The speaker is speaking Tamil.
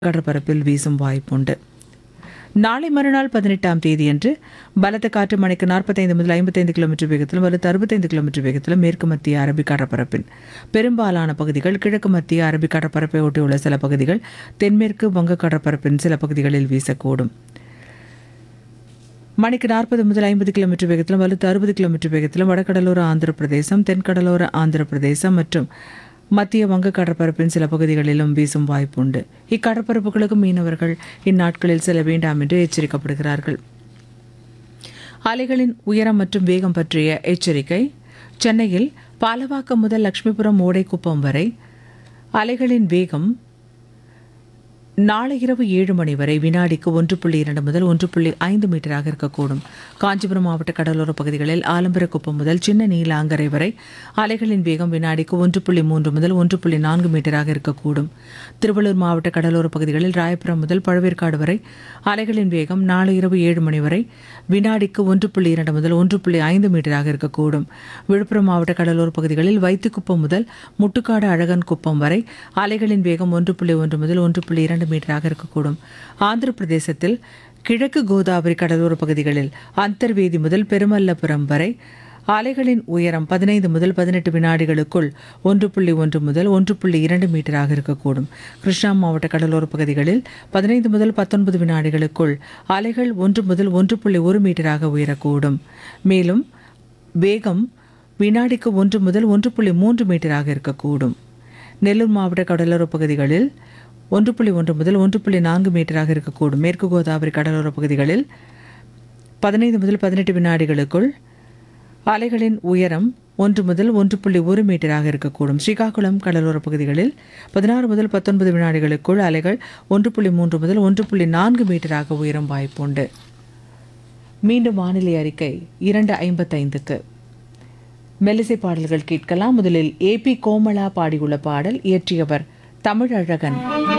கடற்பரப்பில் வீசும் வாய்ப்புண்டு நாளை மறுநாள் பதினெட்டாம் தேதியன்று பலத்த காற்று மணிக்கு நாற்பத்தைந்து முதல் ஐம்பத்தைந்து கிலோமீட்டர் வேகத்திலும் வலுத்து அறுபத்தைந்து கிலோமீட்டர் வேகத்திலும் மேற்கு மத்திய அரபிக் கடற்பரப்பின் பெரும்பாலான பகுதிகள் கிழக்கு மத்திய அரபிக் கடற்பரப்பை ஒட்டியுள்ள சில பகுதிகள் தென்மேற்கு வங்க கடற்பரப்பின் சில பகுதிகளில் வீசக்கூடும் மணிக்கு நாற்பது முதல் ஐம்பது கிலோமீட்டர் வேகத்திலும் வலுத்து அறுபது கிலோமீட்டர் வேகத்திலும் வடகடலோர ஆந்திர பிரதேசம் தென்கடலோர ஆந்திர பிரதேசம் மற்றும் மத்திய வங்க கடற்பரப்பின் சில பகுதிகளிலும் வீசும் வாய்ப்புண்டு இக்கடற்பரப்புகளுக்கு மீனவர்கள் இந்நாட்களில் செல்ல வேண்டாம் என்று எச்சரிக்கப்படுகிறார்கள் அலைகளின் உயரம் மற்றும் வேகம் பற்றிய எச்சரிக்கை சென்னையில் பாலவாக்கம் முதல் லட்சுமிபுரம் ஓடைக்குப்பம் வரை அலைகளின் வேகம் நாளை இரவு ஏழு மணி வரை வினாடிக்கு ஒன்று புள்ளி இரண்டு முதல் ஒன்று புள்ளி ஐந்து மீட்டராக இருக்கக்கூடும் காஞ்சிபுரம் மாவட்ட கடலோர பகுதிகளில் ஆலம்பரக்குப்பம் முதல் சின்ன நீலாங்கரை வரை அலைகளின் வேகம் வினாடிக்கு ஒன்று புள்ளி மூன்று முதல் ஒன்று புள்ளி நான்கு மீட்டராக இருக்கக்கூடும் திருவள்ளூர் மாவட்ட கடலோர பகுதிகளில் ராயபுரம் முதல் பழவேற்காடு வரை அலைகளின் வேகம் நாளை இரவு ஏழு மணி வரை வினாடிக்கு ஒன்று புள்ளி இரண்டு முதல் ஒன்று புள்ளி ஐந்து மீட்டராக இருக்கக்கூடும் விழுப்புரம் மாவட்ட கடலோர பகுதிகளில் வைத்துக்குப்பம் முதல் முட்டுக்காடு அழகன் குப்பம் வரை அலைகளின் வேகம் ஒன்று புள்ளி ஒன்று முதல் ஒன்று புள்ளி இரண்டு மீட்டராக இருக்கக்கூடும் ஆந்திர பிரதேசத்தில் கிழக்கு கோதாவரி கடலோர பகுதிகளில் அந்தர்வேதி முதல் பெருமல்லபுரம் வரை அலைகளின் உயரம் பதினைந்து முதல் பதினெட்டு வினாடிகளுக்குள் ஒன்று புள்ளி ஒன்று முதல் ஒன்று புள்ளி இரண்டு மீட்டராக இருக்கக்கூடும் கிருஷ்ணா மாவட்ட கடலோர பகுதிகளில் பதினைந்து முதல் பத்தொன்பது வினாடிகளுக்குள் அலைகள் ஒன்று முதல் ஒன்று புள்ளி ஒரு மீட்டராக உயரக்கூடும் மேலும் வேகம் வினாடிக்கு ஒன்று முதல் ஒன்று புள்ளி மூன்று மீட்டராக இருக்கக்கூடும் நெல்லூர் மாவட்ட கடலோர பகுதிகளில் ஒன்று புள்ளி ஒன்று முதல் ஒன்று புள்ளி நான்கு மீட்டராக இருக்கக்கூடும் மேற்கு கோதாவரி கடலோர பகுதிகளில் பதினைந்து முதல் பதினெட்டு வினாடிகளுக்குள் அலைகளின் உயரம் ஒன்று முதல் ஒன்று புள்ளி ஒரு மீட்டராக இருக்கக்கூடும் ஸ்ரீகாகுளம் கடலோர பகுதிகளில் பதினாறு முதல் பத்தொன்பது வினாடிகளுக்குள் அலைகள் ஒன்று புள்ளி மூன்று முதல் ஒன்று புள்ளி நான்கு மீட்டராக உயரும் வாய்ப்புண்டு மீண்டும் வானிலை அறிக்கை இரண்டு ஐம்பத்தைந்துக்கு மெல்லிசை பாடல்கள் கேட்கலாம் முதலில் ஏபி கோமலா பாடியுள்ள பாடல் இயற்றியவர் தமிழழகன்